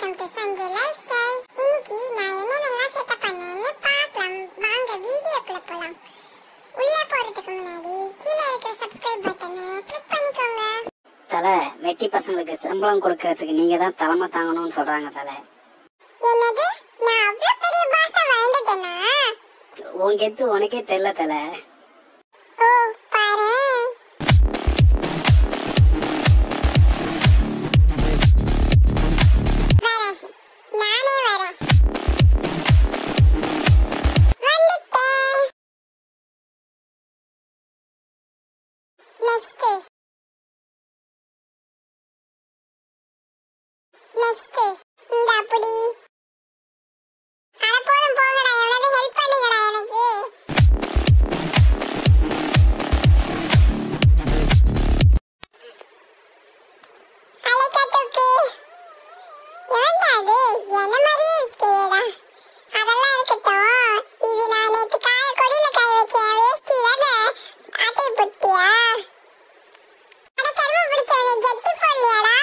welcome to Sanju life style இன்னைக்கு நான் என்னென்னலாம் செட்டப் பண்ணேன்னு பார்க்கலாம் வாங்க வீடியோக்குள்ள போலாம் உள்ள போறதுக்கு முன்னாடி கீழே இருக்கிற சப்ஸ்கிரைப் பட்டனை கிளிக் பண்ணிக்கோங்க தலை வெட்டி பசங்களுக்கு சம்பளம் கொடுக்கறதுக்கு நீங்க தான் தலைமை தாங்கணும்னு சொல்றாங்க தலை என்னது நான் அவ்வளவு பெரிய பாசா வளர்ந்துட்டேனா உன் கெத்து உனக்கே தெரியல தலை ஓ பாரு வரேன் நானே வரேன் வந்துட்டேன் நெக்ஸ்ட் நெக்ஸ்ட் இந்த அப்படி அட போதும் போங்கடா எவ்வளவு ஹெல்ப் பண்ணுங்கடா எனக்கு அலைக்கட்டுக்கு எவன்டா அது என்ன மாதிரியே இருக்கேடா அதெல்லாம் இருக்கட்டும் இது நான் நேத்து காய கொடியில காய வச்சேன் வேஷ்டி தானே ஆட்டை புட்டியா அட கரும்பு பிடிச்சவனே ஜட்டி போடலையாடா